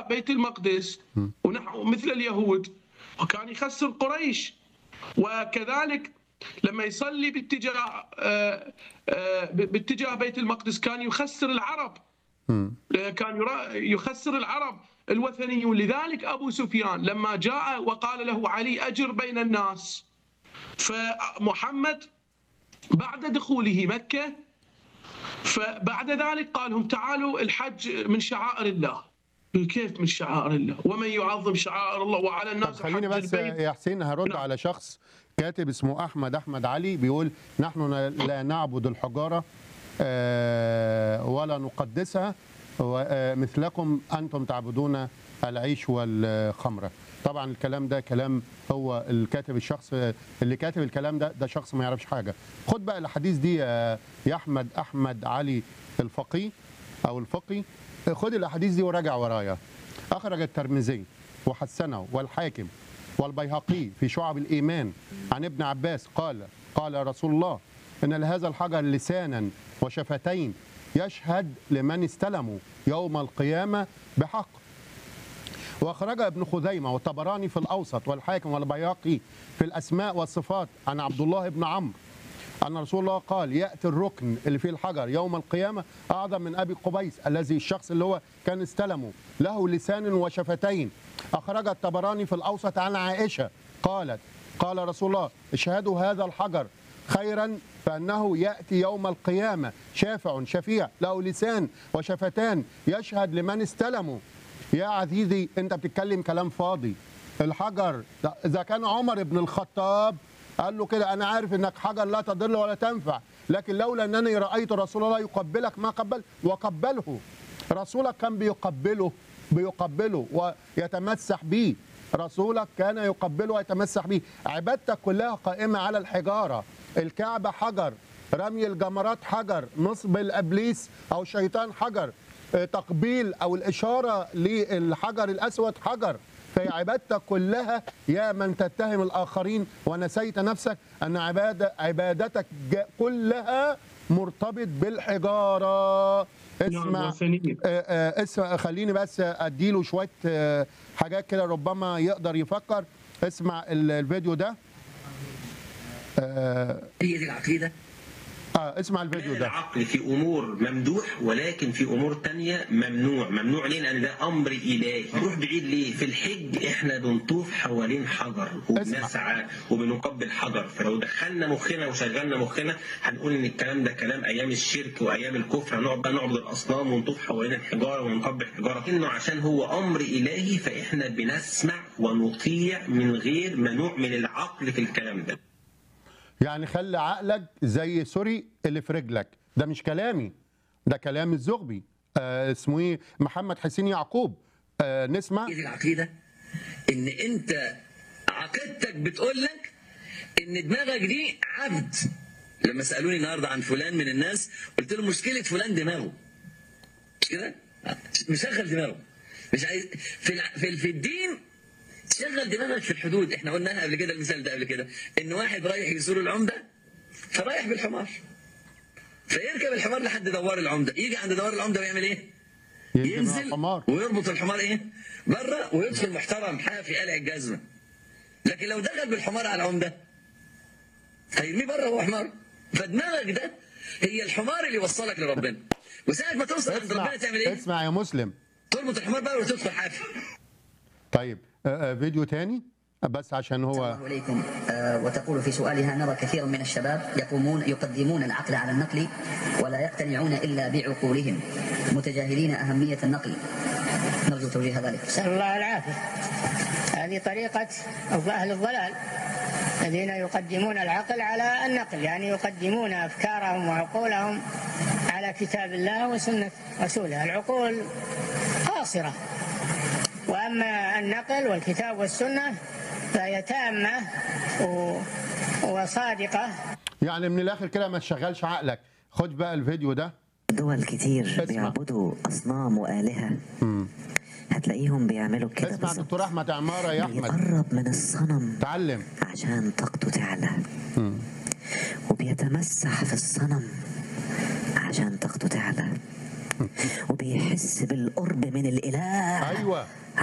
باتجاه بيت المقدس ونحو مثل اليهود وكان يخسر قريش وكذلك لما يصلي باتجاه آه، آه، باتجاه بيت المقدس كان يخسر العرب مم. كان يرا- يخسر العرب الوثنيون لذلك ابو سفيان لما جاء وقال له علي اجر بين الناس فمحمد بعد دخوله مكه فبعد ذلك قال لهم تعالوا الحج من شعائر الله كيف من شعائر الله ومن يعظم شعائر الله وعلى طب الناس خليني حج بس البيت يا حسين هرد نعم. على شخص كاتب اسمه احمد احمد علي بيقول نحن لا نعبد الحجاره آه، ولا نقدسها و- آه، مثلكم انتم تعبدون العيش والخمره طبعا الكلام ده كلام هو الكاتب الشخص اللي كاتب الكلام ده ده شخص ما يعرفش حاجه خد بقى الحديث دي يا يا احمد احمد علي الفقيه او الفقي خد الاحاديث دي وراجع ورايا اخرج الترمذي وحسنه والحاكم والبيهقي في شعب الايمان عن ابن عباس قال قال رسول الله ان لهذا الحجر لسانا وشفتين يشهد لمن استلموا يوم القيامه بحق واخرج ابن خزيمه والطبراني في الاوسط والحاكم والبياقي في الاسماء والصفات عن عبد الله بن عمرو ان رسول الله قال ياتي الركن اللي فيه الحجر يوم القيامه اعظم من ابي قبيس الذي الشخص اللي هو كان استلمه له لسان وشفتين اخرج الطبراني في الاوسط عن عائشه قالت قال رسول الله اشهدوا هذا الحجر خيرا فانه ياتي يوم القيامه شافع شفيع له لسان وشفتان يشهد لمن استلموا يا عزيزي انت بتتكلم كلام فاضي الحجر اذا كان عمر بن الخطاب قال له كده انا عارف انك حجر لا تضل ولا تنفع لكن لولا انني رايت رسول الله يقبلك ما قبل وقبله رسولك كان بيقبله بيقبله ويتمسح به رسولك كان يقبله ويتمسح به عبادتك كلها قائمه على الحجاره الكعبه حجر رمي الجمرات حجر نصب الابليس او شيطان حجر تقبيل او الاشاره للحجر الاسود حجر فهي عبادتك كلها يا من تتهم الاخرين ونسيت نفسك ان عباده عبادتك جا- كلها مرتبط بالحجاره اسمع الوثنيين. آه، آه، اسمع خليني بس اديله شويه آه، حاجات كده ربما يقدر يفكر اسمع ال- الفيديو ده آه، هي دي العقيده آه اسمع الفيديو ده العقل في امور ممدوح ولكن في امور تانية ممنوع ممنوع ليه لان ده امر الهي نروح بعيد ليه في الحج احنا بنطوف حوالين حجر وبنسعى وبنقبل حجر فلو دخلنا مخنا وشغلنا مخنا هنقول ان الكلام ده كلام ايام الشرك وايام الكفر هنقعد بقى نعبد الاصنام ونطوف حوالين الحجاره ونقبل حجاره انه عشان هو امر الهي فاحنا بنسمع ونطيع من غير ما نعمل العقل في الكلام ده يعني خلي عقلك زي سوري اللي في رجلك ده مش كلامي ده كلام الزغبي آه اسمه ايه محمد حسين يعقوب آه نسمع هي دي العقيده ان انت عقيدتك بتقول لك ان دماغك دي عبد لما سالوني النهارده عن فلان من الناس قلت له مشكله فلان دماغه مش كده مشغل دماغه مش عايز في الع... في, في الدين شغل دماغك في الحدود احنا قلناها قبل كده المثال ده قبل كده ان واحد رايح يزور العمده فرايح بالحمار فيركب الحمار لحد دوار العمده يجي عند دوار العمده ويعمل ايه ينزل مع ينزل الحمار ويربط الحمار ايه بره ويدخل محترم حافي قلع الجزمه لكن لو دخل بالحمار على العمده هيرميه بره هو حمار فدماغك ده هي الحمار اللي يوصلك لربنا وساعه ما توصل عند اسمع ربنا تعمل ايه؟ اسمع يا مسلم تربط الحمار بقى وتدخل حافي طيب آه آه فيديو تاني بس عشان هو الله إليكم آه، وتقول في سؤالها نرى كثيرا من الشباب يقومون يقدمون العقل على النقل ولا يقتنعون إلا بعقولهم متجاهلين أهمية النقل نرجو توجيه ذلك نسأل الله العافية هذه طريقة أهل الضلال الذين يقدمون العقل على النقل يعني يقدمون أفكارهم وعقولهم على كتاب الله وسنة رسوله العقول قاصرة وأما النقل والكتاب والسنة فهي تامة و- وصادقة يعني من الاخر كده ما تشغلش عقلك خد بقى الفيديو ده دول كتير اسمع. بيعبدوا أصنام وآلهة هتلاقيهم بيعملوا كده اسمع بالظبط دكتور احمد عماره يا احمد بيقرب من الصنم تعلم عشان طاقته تعلى وبيتمسح في الصنم عشان طاقته تعلى وبيحس بالقرب من الإله ايوه